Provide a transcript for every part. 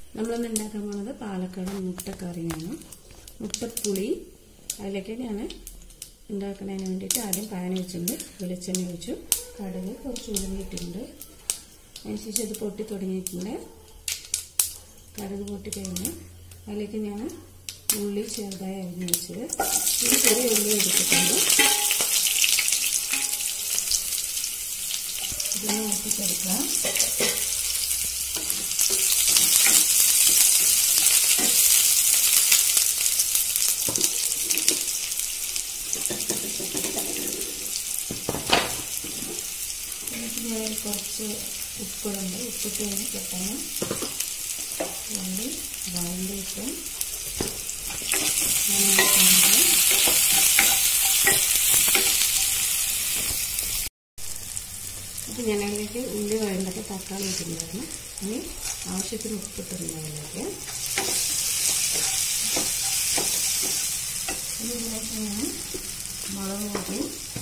നമ്മളിന്ന് ഉണ്ടാക്കാൻ പോകുന്നത് പാലക്കാട് മുട്ടക്കറിയാണ് മുട്ടപ്പുളി അതിലേക്ക് ഞാൻ ഉണ്ടാക്കുന്നതിന് വേണ്ടിയിട്ട് ആദ്യം പാൻ വെച്ചിട്ടുണ്ട് വെളിച്ചെണ്ണ ഒഴിച്ചു കടുക് കുറച്ച് ഉലുങ്ങിയിട്ടുണ്ട് അതിനുശേഷം ഇത് പൊട്ടി തുടങ്ങിയിട്ടുണ്ട് കടുക് പൊട്ടി കഴിഞ്ഞ് അതിലേക്ക് ഞാൻ ഉള്ളി ചെറുതായി അരിഞ്ഞ് വെച്ചത് ഇത് ചെറിയ ഉള്ളി എടുത്തിട്ടുണ്ട് ഇതിനെ ഊട്ടിക്കെടുക്കാം എന്നിട്ട് ഞാൻ കുറച്ച് ഉപ്പിടുണ്ട് ഉപ്പിട്ട് കഴിഞ്ഞ് പെട്ടെന്ന് ഉള്ളി വഴണ്ടിയിട്ട് അപ്പോൾ ഞാൻ അതിലേക്ക് ഉള്ളി വഴണ്ടപ്പോൾ തക്കാളി ഇട്ടിട്ടുണ്ടായിരുന്നു ഇനി ആവശ്യത്തിന് ഉപ്പിട്ടുണ്ട് അതിലേക്ക് ഇനി ഇതിലേക്ക് ഞാൻ മുളക് പൊടി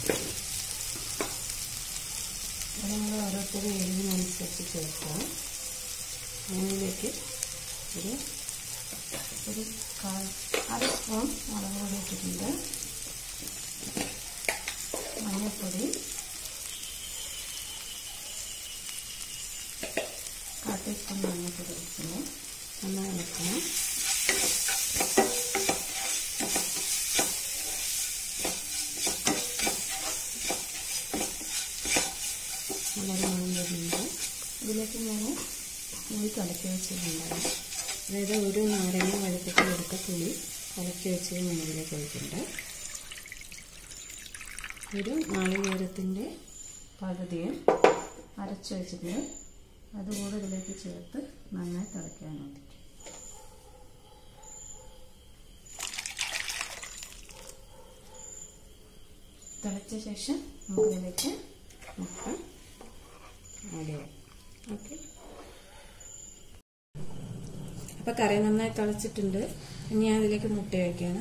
അത് നമ്മൾ ഓരോരുത്തരും എരിവിനനുസരിച്ച് ചേർക്കാം അതിലേക്ക് ഒരു ഒരു കാൽ അര സ്പൂൺ മുളക് പൊടി ഇട്ടിട്ടുണ്ട് മഞ്ഞൾപ്പൊടി കാൽ ടീസ്പൂൺ മഞ്ഞൾപ്പൊടി ഇട്ടിട്ടുണ്ട് നന്നായി വെക്കണം നല്ലൊരു മണം വരുന്നുണ്ട് ഇതിലേക്ക് ഞാൻ പുളി കലക്കി വെച്ചിട്ടുണ്ടായിരുന്നു അതായത് ഒരു നാരങ്ങ വഴുത്തിട്ട് എടുത്ത പുളി കലക്കി വെച്ചത് ഞാൻ ഇതിലേക്ക് ഒഴിക്കുന്നുണ്ട് ഒരു നാളികേരത്തിൻ്റെ പകുതിയും അരച്ച് വെച്ചിട്ടുണ്ട് അതുകൂടെ ഇതിലേക്ക് ചേർത്ത് നന്നായി തിളയ്ക്കാൻ വേണ്ടി തിളച്ച ശേഷം നമുക്കിതിലേക്ക് മുട്ട ആഡ് ചെയ്യാം ഓക്കെ അപ്പോൾ കറി നന്നായി തിളച്ചിട്ടുണ്ട് ഇനി ഞാൻ അതിലേക്ക് മുട്ട വയ്ക്കുകയാണ്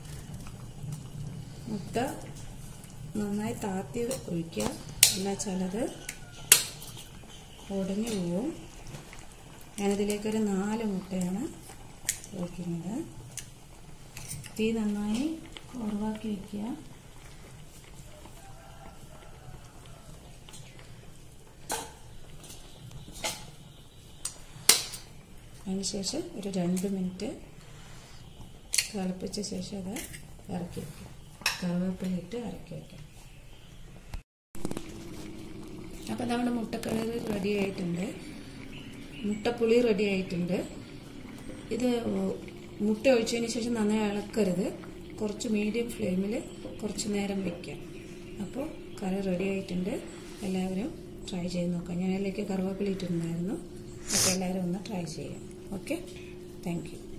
മുട്ട നന്നായി താത്തി ഒഴിക്കുക അല്ല ചിലത് ഒടിഞ്ഞു പോവും ഞാനിതിലേക്കൊരു നാല് മുട്ടയാണ് ഒഴിക്കുന്നത് തീ നന്നായി കുറവാക്കി വയ്ക്കുക അതിനുശേഷം ഒരു രണ്ട് മിനിറ്റ് തിളപ്പിച്ച ശേഷം അത് ഇറക്കി വയ്ക്കും കറിവേപ്പില ഇട്ട് ഇറക്കി വയ്ക്കാം അപ്പം നമ്മുടെ മുട്ടക്കറി റെഡി ആയിട്ടുണ്ട് മുട്ടപ്പുളി റെഡി ആയിട്ടുണ്ട് ഇത് മുട്ട ഒഴിച്ചതിന് ശേഷം നന്നായി ഇളക്കരുത് കുറച്ച് മീഡിയം ഫ്ലെയിമിൽ കുറച്ച് നേരം വെക്കാം അപ്പോൾ കറി റെഡി ആയിട്ടുണ്ട് എല്ലാവരും ട്രൈ ചെയ്ത് നോക്കാം ഞാൻ അതിലേക്ക് കറിവേപ്പില ഇട്ടിട്ടുണ്ടായിരുന്നു അപ്പോൾ എല്ലാവരും ഒന്ന് ട്രൈ ചെയ്യാം ഓക്കെ താങ്ക് യു